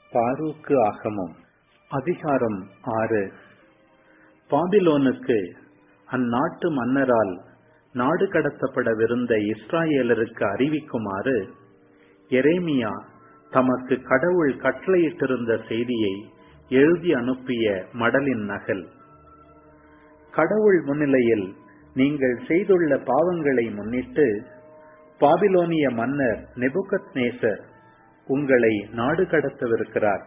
பாரூக்கு ஆகமம் அதிகாரம் ஆறு பாபிலோனுக்கு அந்நாட்டு மன்னரால் நாடு கடத்தப்படவிருந்த இஸ்ராயேலருக்கு அறிவிக்குமாறு எரேமியா தமக்கு கடவுள் கட்டளையிட்டிருந்த செய்தியை எழுதி அனுப்பிய மடலின் நகல் கடவுள் முன்னிலையில் நீங்கள் செய்துள்ள பாவங்களை முன்னிட்டு பாபிலோனிய மன்னர் நெபுகத் நேசர் உங்களை நாடு கடத்தவிருக்கிறார்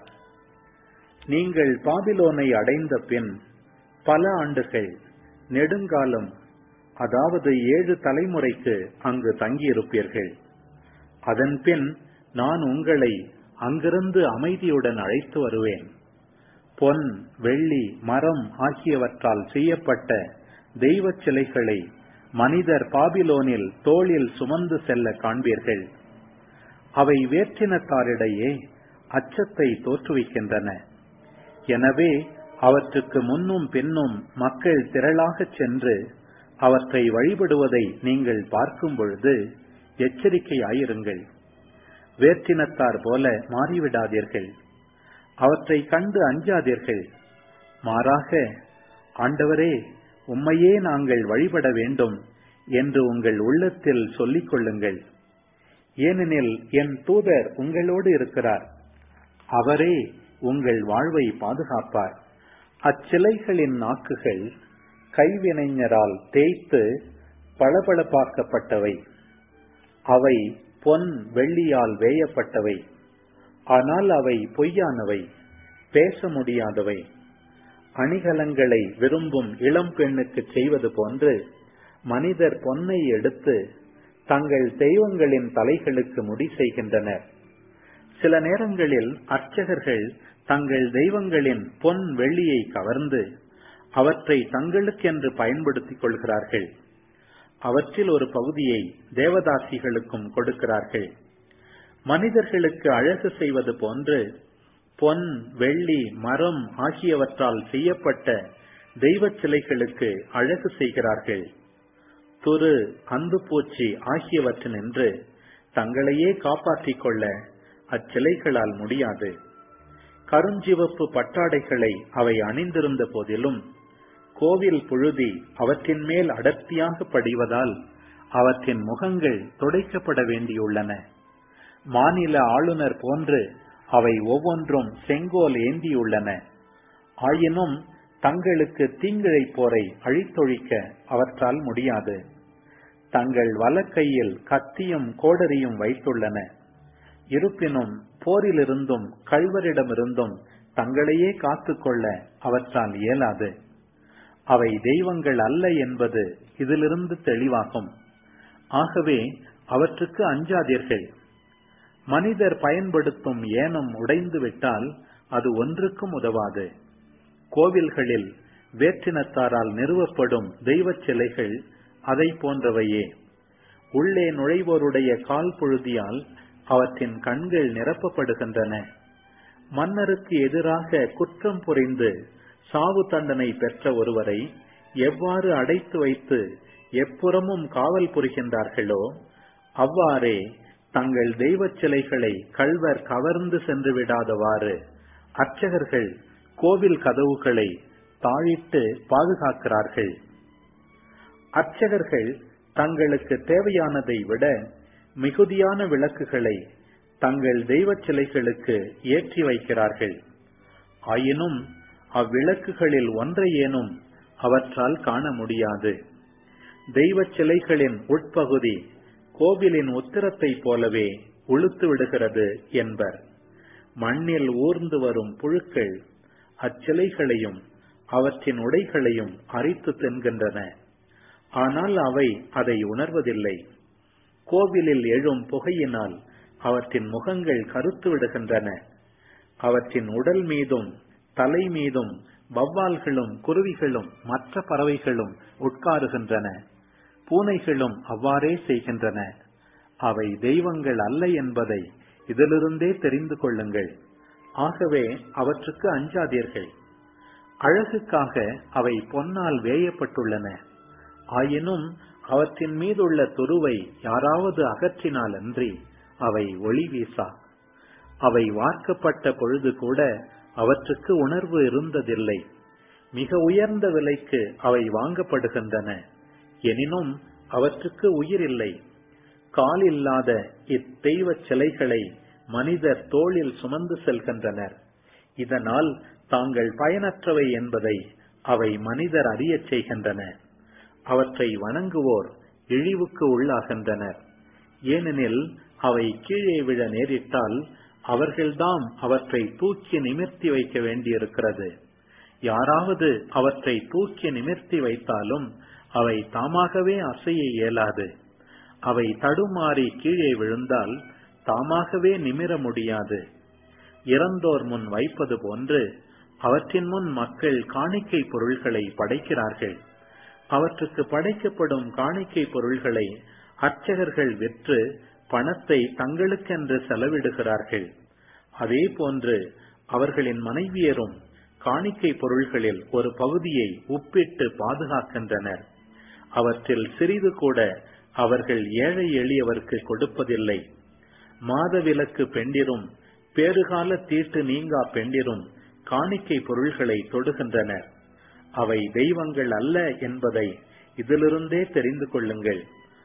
நீங்கள் பாபிலோனை அடைந்த பின் பல ஆண்டுகள் நெடுங்காலம் அதாவது ஏழு தலைமுறைக்கு அங்கு தங்கியிருப்பீர்கள் அதன் பின் நான் உங்களை அங்கிருந்து அமைதியுடன் அழைத்து வருவேன் பொன் வெள்ளி மரம் ஆகியவற்றால் செய்யப்பட்ட தெய்வ சிலைகளை மனிதர் பாபிலோனில் தோளில் சுமந்து செல்ல காண்பீர்கள் அவை வேற்றினத்தாரிடையே அச்சத்தை தோற்றுவிக்கின்றன எனவே அவற்றுக்கு முன்னும் பின்னும் மக்கள் திரளாகச் சென்று அவற்றை வழிபடுவதை நீங்கள் பார்க்கும் பொழுது எச்சரிக்கையாயிருங்கள் வேற்றினத்தார் போல மாறிவிடாதீர்கள் அவற்றை கண்டு அஞ்சாதீர்கள் மாறாக ஆண்டவரே உம்மையே நாங்கள் வழிபட வேண்டும் என்று உங்கள் உள்ளத்தில் சொல்லிக் கொள்ளுங்கள் ஏனெனில் என் தூதர் உங்களோடு இருக்கிறார் அவரே உங்கள் வாழ்வை பாதுகாப்பார் அச்சிலைகளின் நாக்குகள் கைவினைஞரால் தேய்த்து பளபளப்பாக்கப்பட்டவை அவை பொன் வெள்ளியால் வேயப்பட்டவை ஆனால் அவை பொய்யானவை பேச முடியாதவை அணிகலங்களை விரும்பும் இளம் பெண்ணுக்கு செய்வது போன்று மனிதர் பொன்னை எடுத்து தங்கள் தெய்வங்களின் தலைகளுக்கு முடி செய்கின்றனர் சில நேரங்களில் அர்ச்சகர்கள் தங்கள் தெய்வங்களின் பொன் வெள்ளியை கவர்ந்து அவற்றை தங்களுக்கென்று பயன்படுத்திக் கொள்கிறார்கள் அவற்றில் ஒரு பகுதியை தேவதாசிகளுக்கும் கொடுக்கிறார்கள் மனிதர்களுக்கு அழகு செய்வது போன்று பொன் வெள்ளி மரம் ஆகியவற்றால் செய்யப்பட்ட தெய்வ சிலைகளுக்கு அழகு செய்கிறார்கள் துரு அந்துப்பூச்சி ஆகியவற்றினின்று தங்களையே காப்பாற்றிக் கொள்ள அச்சிலைகளால் முடியாது கருஞ்சிவப்பு பட்டாடைகளை அவை அணிந்திருந்த போதிலும் கோவில் புழுதி அவற்றின் மேல் அடர்த்தியாக படிவதால் அவற்றின் முகங்கள் துடைக்கப்பட வேண்டியுள்ளன மாநில ஆளுநர் போன்று அவை ஒவ்வொன்றும் செங்கோல் ஏந்தியுள்ளன ஆயினும் தங்களுக்கு தீங்கிழைப்போரை அழித்தொழிக்க அவற்றால் முடியாது தங்கள் வலக்கையில் கத்தியும் கோடரியும் வைத்துள்ளன இருப்பினும் போரிலிருந்தும் கழ்வரிடமிருந்தும் தங்களையே காத்துக்கொள்ள அவற்றால் இயலாது அவை தெய்வங்கள் அல்ல என்பது இதிலிருந்து தெளிவாகும் ஆகவே அவற்றுக்கு அஞ்சாதீர்கள் மனிதர் பயன்படுத்தும் ஏனம் உடைந்து விட்டால் அது ஒன்றுக்கும் உதவாது கோவில்களில் வேற்றினத்தாரால் நிறுவப்படும் தெய்வ சிலைகள் அதை போன்றவையே உள்ளே நுழைவோருடைய கால் புழுதியால் அவற்றின் கண்கள் நிரப்பப்படுகின்றன மன்னருக்கு எதிராக குற்றம் புரிந்து சாவு தண்டனை பெற்ற ஒருவரை எவ்வாறு அடைத்து வைத்து எப்புறமும் காவல் புரிகின்றார்களோ அவ்வாறே தங்கள் தெய்வ சிலைகளை கள்வர் கவர்ந்து சென்று விடாதவாறு அர்ச்சகர்கள் கோவில் கதவுகளை தாழிட்டு பாதுகாக்கிறார்கள் அர்ச்சகர்கள் தங்களுக்கு தேவையானதை விட மிகுதியான விளக்குகளை தங்கள் தெய்வ சிலைகளுக்கு ஏற்றி வைக்கிறார்கள் ஆயினும் அவ்விளக்குகளில் ஒன்றையேனும் அவற்றால் காண முடியாது தெய்வ சிலைகளின் உட்பகுதி கோவிலின் உத்திரத்தை போலவே உளுத்து விடுகிறது என்பர் மண்ணில் ஊர்ந்து வரும் புழுக்கள் அச்சிலைகளையும் அவற்றின் உடைகளையும் அரித்து தென்கின்றன ஆனால் அவை அதை உணர்வதில்லை கோவிலில் எழும் புகையினால் அவற்றின் முகங்கள் கருத்து விடுகின்றன அவற்றின் உடல் மீதும் தலை மீதும் வவ்வால்களும் குருவிகளும் மற்ற பறவைகளும் உட்காருகின்றன பூனைகளும் அவ்வாறே செய்கின்றன அவை தெய்வங்கள் அல்ல என்பதை இதிலிருந்தே தெரிந்து கொள்ளுங்கள் ஆகவே அவற்றுக்கு அஞ்சாதீர்கள் அழகுக்காக அவை பொன்னால் வேயப்பட்டுள்ளன ஆயினும் அவற்றின் மீதுள்ள துருவை யாராவது அகற்றினால் அன்றி அவை ஒளி வீசா அவை வார்க்கப்பட்ட பொழுது கூட அவற்றுக்கு உணர்வு இருந்ததில்லை மிக உயர்ந்த விலைக்கு அவை வாங்கப்படுகின்றன எனினும் அவற்றுக்கு உயிர் இல்லை கால் இல்லாத இத்தெய்வ சிலைகளை மனிதர் தோளில் சுமந்து செல்கின்றனர் இதனால் தாங்கள் பயனற்றவை என்பதை அவை மனிதர் அறியச் செய்கின்றன அவற்றை வணங்குவோர் இழிவுக்கு உள்ளாகின்றனர் ஏனெனில் அவை கீழே விழ நேரிட்டால் அவர்கள்தாம் அவற்றை தூக்கி நிமிர்த்தி வைக்க வேண்டியிருக்கிறது யாராவது அவற்றை தூக்கி நிமிர்த்தி வைத்தாலும் அவை தாமாகவே அசைய இயலாது அவை தடுமாறி கீழே விழுந்தால் தாமாகவே நிமிர முடியாது இறந்தோர் முன் வைப்பது போன்று அவற்றின் முன் மக்கள் காணிக்கை பொருள்களை படைக்கிறார்கள் அவற்றுக்கு படைக்கப்படும் காணிக்கை பொருள்களை அர்ச்சகர்கள் விற்று பணத்தை தங்களுக்கென்று செலவிடுகிறார்கள் அதே போன்று அவர்களின் மனைவியரும் காணிக்கை பொருள்களில் ஒரு பகுதியை உப்பிட்டு பாதுகாக்கின்றனர் அவற்றில் சிறிது கூட அவர்கள் ஏழை எளியவர்க்கு கொடுப்பதில்லை மாதவிலக்கு பெண்டிரும் பேறுகால தீட்டு நீங்கா பெண்டிரும் காணிக்கை பொருள்களை தொடுகின்றனர் அவை தெய்வங்கள் அல்ல என்பதை இதிலிருந்தே தெரிந்து கொள்ளுங்கள்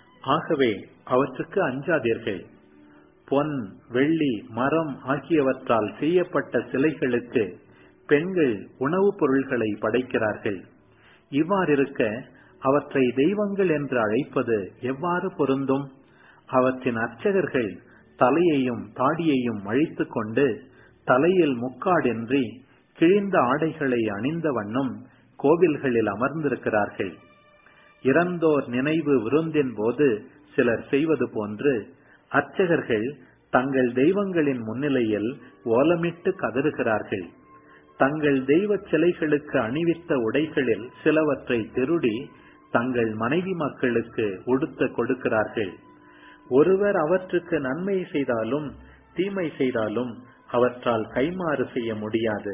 ஆகவே அவற்றுக்கு அஞ்சாதீர்கள் பொன் வெள்ளி மரம் ஆகியவற்றால் செய்யப்பட்ட சிலைகளுக்கு பெண்கள் உணவுப் பொருள்களை படைக்கிறார்கள் இவ்வாறிருக்க அவற்றை தெய்வங்கள் என்று அழைப்பது எவ்வாறு பொருந்தும் அவற்றின் அர்ச்சகர்கள் தலையையும் தாடியையும் அழித்துக் கொண்டு தலையில் முக்காடின்றி கிழிந்த ஆடைகளை அணிந்த வண்ணம் கோவில்களில் அமர்ந்திருக்கிறார்கள் இறந்தோர் நினைவு விருந்தின் போது சிலர் செய்வது போன்று அர்ச்சகர்கள் தங்கள் தெய்வங்களின் முன்னிலையில் ஓலமிட்டு கதறுகிறார்கள் தங்கள் தெய்வ சிலைகளுக்கு அணிவித்த உடைகளில் சிலவற்றை திருடி தங்கள் மனைவி மக்களுக்கு உடுத்த கொடுக்கிறார்கள் ஒருவர் அவற்றுக்கு நன்மை செய்தாலும் தீமை செய்தாலும் அவற்றால் கைமாறு செய்ய முடியாது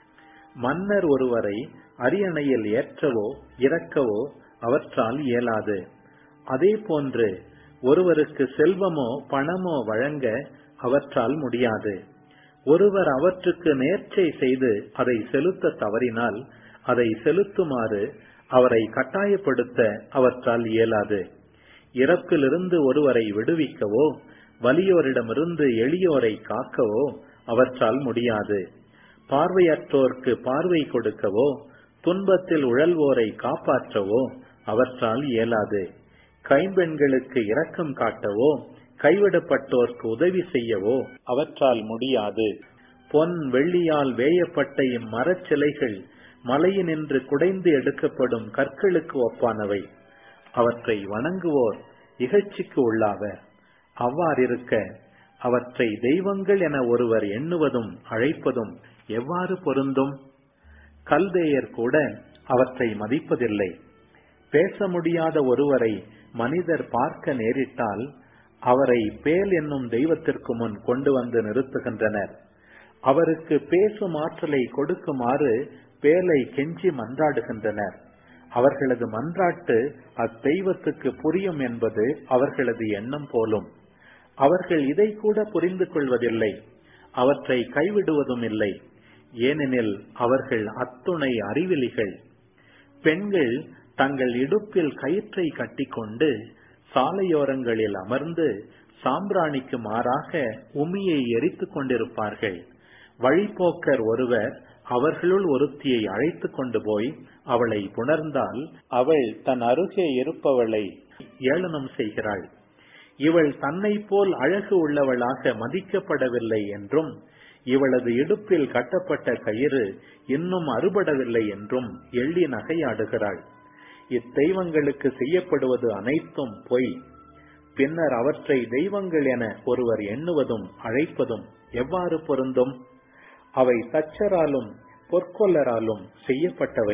மன்னர் ஒருவரை அரியணையில் ஏற்றவோ இறக்கவோ அவற்றால் இயலாது அதே போன்று ஒருவருக்கு செல்வமோ பணமோ வழங்க அவற்றால் முடியாது ஒருவர் அவற்றுக்கு நேர்ச்சை செய்து அதை செலுத்த தவறினால் அதை செலுத்துமாறு அவரை கட்டாயப்படுத்த அவற்றால் இயலாது இறப்பிலிருந்து ஒருவரை விடுவிக்கவோ வலியோரிடமிருந்து எளியோரை காக்கவோ அவற்றால் முடியாது பார்வையற்றோர்க்கு பார்வை கொடுக்கவோ துன்பத்தில் உழல்வோரை காப்பாற்றவோ அவற்றால் இயலாது கைம்பெண்களுக்கு இரக்கம் காட்டவோ கைவிடப்பட்டோர்க்கு உதவி செய்யவோ அவற்றால் முடியாது பொன் வெள்ளியால் வேயப்பட்ட இம்மரச் சிலைகள் மலையினின்று குடைந்து எடுக்கப்படும் கற்களுக்கு ஒப்பானவை அவற்றை வணங்குவோர் இகழ்ச்சிக்கு உள்ளாவர் அவ்வாறிருக்க அவற்றை தெய்வங்கள் என ஒருவர் எண்ணுவதும் அழைப்பதும் எவ்வாறு பொருந்தும் கல்தேயர் கூட அவற்றை மதிப்பதில்லை பேச முடியாத ஒருவரை மனிதர் பார்க்க நேரிட்டால் அவரை பேல் என்னும் தெய்வத்திற்கு முன் கொண்டு வந்து நிறுத்துகின்றனர் அவருக்கு பேசும் ஆற்றலை கொடுக்குமாறு பேலை கெஞ்சி மன்றாடுகின்றனர் அவர்களது மன்றாட்டு அத்தெய்வத்துக்கு புரியும் என்பது அவர்களது எண்ணம் போலும் அவர்கள் இதை கூட புரிந்து கொள்வதில்லை அவற்றை கைவிடுவதும் இல்லை ஏனெனில் அவர்கள் அத்துணை அறிவிலிகள் பெண்கள் தங்கள் இடுப்பில் கயிற்றை கட்டிக்கொண்டு சாலையோரங்களில் அமர்ந்து சாம்பிராணிக்கு மாறாக உமியை எரித்துக் கொண்டிருப்பார்கள் வழிபோக்கர் ஒருவர் அவர்களுள் ஒருத்தியை அழைத்து கொண்டு போய் அவளை புணர்ந்தால் அவள் தன் அருகே இருப்பவளை ஏளனம் செய்கிறாள் இவள் தன்னை போல் அழகு உள்ளவளாக மதிக்கப்படவில்லை என்றும் இவளது இடுப்பில் கட்டப்பட்ட கயிறு இன்னும் அறுபடவில்லை என்றும் எள்ளி நகையாடுகிறாள் இத்தெய்வங்களுக்கு செய்யப்படுவது அனைத்தும் பொய் பின்னர் அவற்றை தெய்வங்கள் என ஒருவர் எண்ணுவதும் அழைப்பதும் எவ்வாறு பொருந்தும் அவை தச்சராலும் பொற்கொல்லராலும் செய்யப்பட்டவை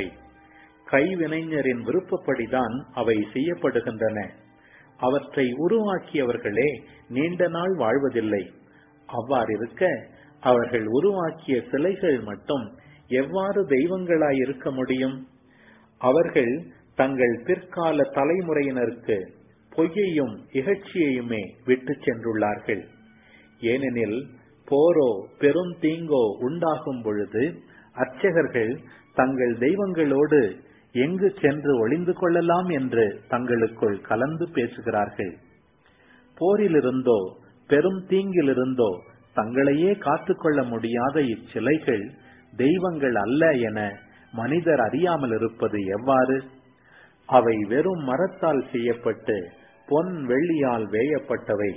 கைவினைஞரின் விருப்பப்படிதான் அவை செய்யப்படுகின்றன அவற்றை உருவாக்கியவர்களே நீண்ட நாள் வாழ்வதில்லை அவ்வாறிருக்க அவர்கள் உருவாக்கிய சிலைகள் மட்டும் எவ்வாறு தெய்வங்களாய் இருக்க முடியும் அவர்கள் தங்கள் பிற்கால தலைமுறையினருக்கு பொய்யையும் இகழ்ச்சியையுமே விட்டு சென்றுள்ளார்கள் ஏனெனில் போரோ பெரும் தீங்கோ உண்டாகும் பொழுது அர்ச்சகர்கள் தங்கள் தெய்வங்களோடு எங்கு சென்று ஒளிந்து கொள்ளலாம் என்று தங்களுக்குள் கலந்து பேசுகிறார்கள் போரிலிருந்தோ பெரும் தீங்கிலிருந்தோ தங்களையே காத்துக்கொள்ள முடியாத இச்சிலைகள் தெய்வங்கள் அல்ல என மனிதர் அறியாமல் இருப்பது எவ்வாறு அவை வெறும் மரத்தால் செய்யப்பட்டு பொன் வெள்ளியால் வேயப்பட்டவை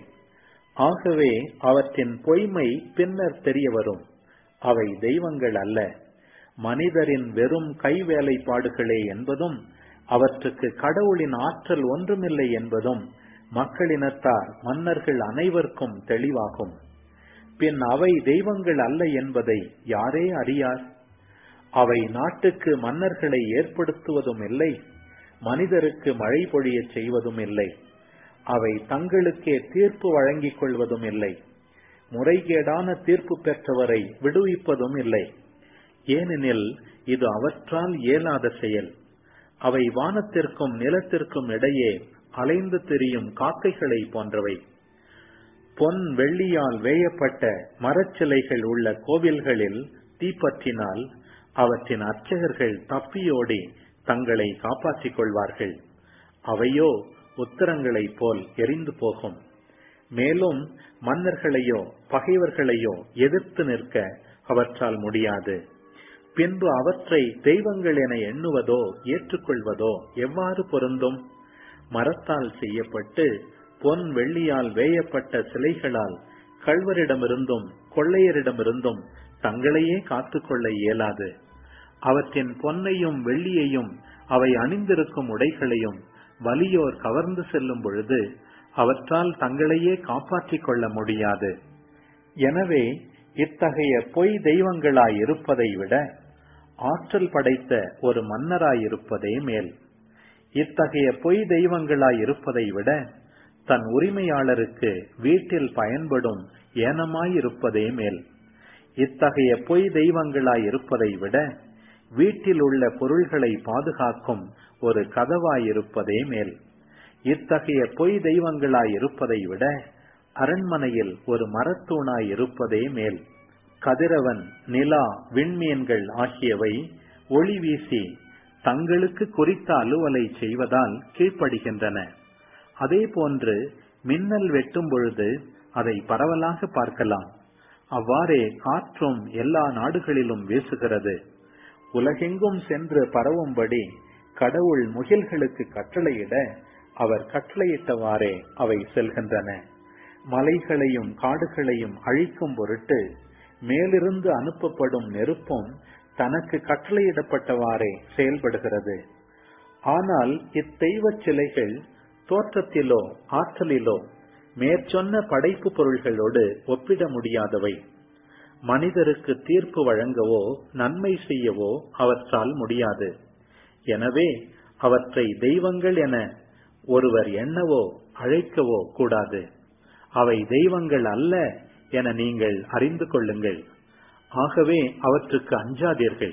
ஆகவே அவற்றின் பொய்மை பின்னர் தெரிய வரும் அவை தெய்வங்கள் அல்ல மனிதரின் வெறும் கை வேலைப்பாடுகளே என்பதும் அவற்றுக்கு கடவுளின் ஆற்றல் ஒன்றுமில்லை என்பதும் மக்களினத்தார் மன்னர்கள் அனைவருக்கும் தெளிவாகும் பின் அவை தெய்வங்கள் அல்ல என்பதை யாரே அறியார் அவை நாட்டுக்கு மன்னர்களை ஏற்படுத்துவதும் இல்லை மனிதருக்கு மழை பொழியச் செய்வதும் இல்லை அவை தங்களுக்கே தீர்ப்பு வழங்கிக் கொள்வதும் இல்லை முறைகேடான தீர்ப்பு பெற்றவரை விடுவிப்பதும் இல்லை ஏனெனில் இது அவற்றால் இயலாத செயல் அவை வானத்திற்கும் நிலத்திற்கும் இடையே அலைந்து திரியும் காக்கைகளை போன்றவை பொன் வெள்ளியால் வேயப்பட்ட மரச்சிலைகள் உள்ள கோவில்களில் தீப்பற்றினால் அவற்றின் அர்ச்சகர்கள் தப்பியோடி தங்களை காப்பாற்றிக் கொள்வார்கள் அவையோ உத்தரங்களைப் போல் எரிந்து போகும் மேலும் மன்னர்களையோ பகைவர்களையோ எதிர்த்து நிற்க அவற்றால் முடியாது பின்பு அவற்றை தெய்வங்கள் என எண்ணுவதோ ஏற்றுக்கொள்வதோ எவ்வாறு பொருந்தும் மரத்தால் செய்யப்பட்டு பொன் வெள்ளியால் வேயப்பட்ட சிலைகளால் கள்வரிடமிருந்தும் கொள்ளையரிடமிருந்தும் தங்களையே காத்துக்கொள்ள இயலாது அவற்றின் பொன்னையும் வெள்ளியையும் அவை அணிந்திருக்கும் உடைகளையும் வலியோர் கவர்ந்து செல்லும் பொழுது அவற்றால் தங்களையே காப்பாற்றிக் கொள்ள முடியாது எனவே இத்தகைய பொய் தெய்வங்களாய் இருப்பதை விட ஆற்றல் படைத்த ஒரு மன்னராய் இருப்பதே மேல் இத்தகைய பொய் தெய்வங்களாய் இருப்பதை விட தன் உரிமையாளருக்கு வீட்டில் பயன்படும் ஏனமாய் இருப்பதே மேல் இத்தகைய பொய் தெய்வங்களாய் இருப்பதை விட வீட்டில் உள்ள பொருள்களை பாதுகாக்கும் ஒரு கதவாய் இருப்பதே மேல் இத்தகைய பொய் தெய்வங்களாய் இருப்பதை விட அரண்மனையில் ஒரு மரத்தூணாய் இருப்பதே மேல் கதிரவன் நிலா விண்மீன்கள் ஆகியவை ஒளி வீசி தங்களுக்கு குறித்த அலுவலை செய்வதால் கீழ்ப்படுகின்றன அதே போன்று மின்னல் வெட்டும் பொழுது அதை பரவலாக பார்க்கலாம் அவ்வாறே காற்றும் எல்லா நாடுகளிலும் வீசுகிறது உலகெங்கும் சென்று பரவும்படி கடவுள் முகில்களுக்கு கட்டளையிட அவர் கட்டளையிட்டவாறே அவை செல்கின்றன மலைகளையும் காடுகளையும் அழிக்கும் பொருட்டு மேலிருந்து அனுப்பப்படும் நெருப்பும் தனக்கு கட்டளையிடப்பட்டவாறே செயல்படுகிறது ஆனால் இத்தெய்வ சிலைகள் தோற்றத்திலோ ஆற்றலிலோ மேற்சொன்ன படைப்பு பொருள்களோடு ஒப்பிட முடியாதவை மனிதருக்கு தீர்ப்பு வழங்கவோ நன்மை செய்யவோ அவற்றால் முடியாது எனவே அவற்றை தெய்வங்கள் என ஒருவர் எண்ணவோ அழைக்கவோ கூடாது அவை தெய்வங்கள் அல்ல என நீங்கள் அறிந்து கொள்ளுங்கள் ஆகவே அவற்றுக்கு அஞ்சாதீர்கள்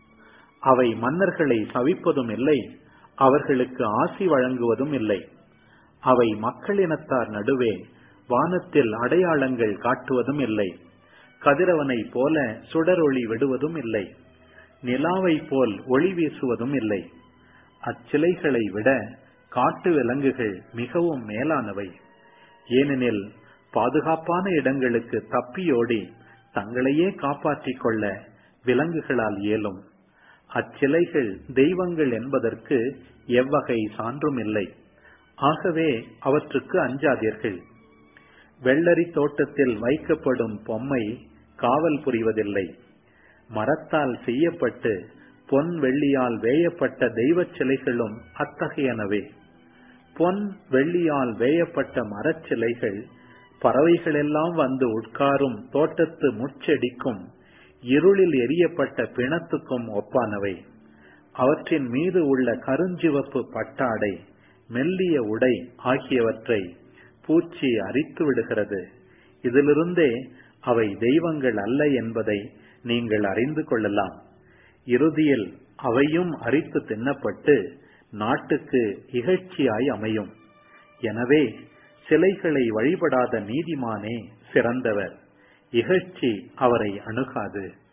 அவை மன்னர்களை சவிப்பதும் இல்லை அவர்களுக்கு ஆசி வழங்குவதும் இல்லை அவை மக்களினத்தார் நடுவே வானத்தில் அடையாளங்கள் காட்டுவதும் இல்லை கதிரவனை போல சுடரொளி விடுவதும் இல்லை நிலாவை போல் ஒளி வீசுவதும் இல்லை அச்சிலைகளை விட காட்டு விலங்குகள் மிகவும் மேலானவை ஏனெனில் பாதுகாப்பான இடங்களுக்கு தப்பியோடி தங்களையே காப்பாற்றிக் கொள்ள விலங்குகளால் இயலும் அச்சிலைகள் தெய்வங்கள் என்பதற்கு எவ்வகை சான்றும் இல்லை ஆகவே அவற்றுக்கு அஞ்சாதீர்கள் வெள்ளரி தோட்டத்தில் வைக்கப்படும் பொம்மை காவல் புரிவதில்லை மரத்தால் செய்யப்பட்டு பொன் வெள்ளியால் வேயப்பட்ட தெய்வச் சிலைகளும் அத்தகையனவே பொன் வெள்ளியால் வேயப்பட்ட மரச்சிலைகள் பறவைகளெல்லாம் வந்து உட்காரும் தோட்டத்து முச்செடிக்கும் இருளில் எரியப்பட்ட பிணத்துக்கும் ஒப்பானவை அவற்றின் மீது உள்ள கருஞ்சிவப்பு பட்டாடை மெல்லிய உடை ஆகியவற்றை பூச்சி அரித்து விடுகிறது இதிலிருந்தே அவை தெய்வங்கள் அல்ல என்பதை நீங்கள் அறிந்து கொள்ளலாம் இறுதியில் அவையும் அரித்து தின்னப்பட்டு நாட்டுக்கு இகழ்ச்சியாய் அமையும் எனவே சிலைகளை வழிபடாத நீதிமானே சிறந்தவர் இகழ்ச்சி அவரை அணுகாது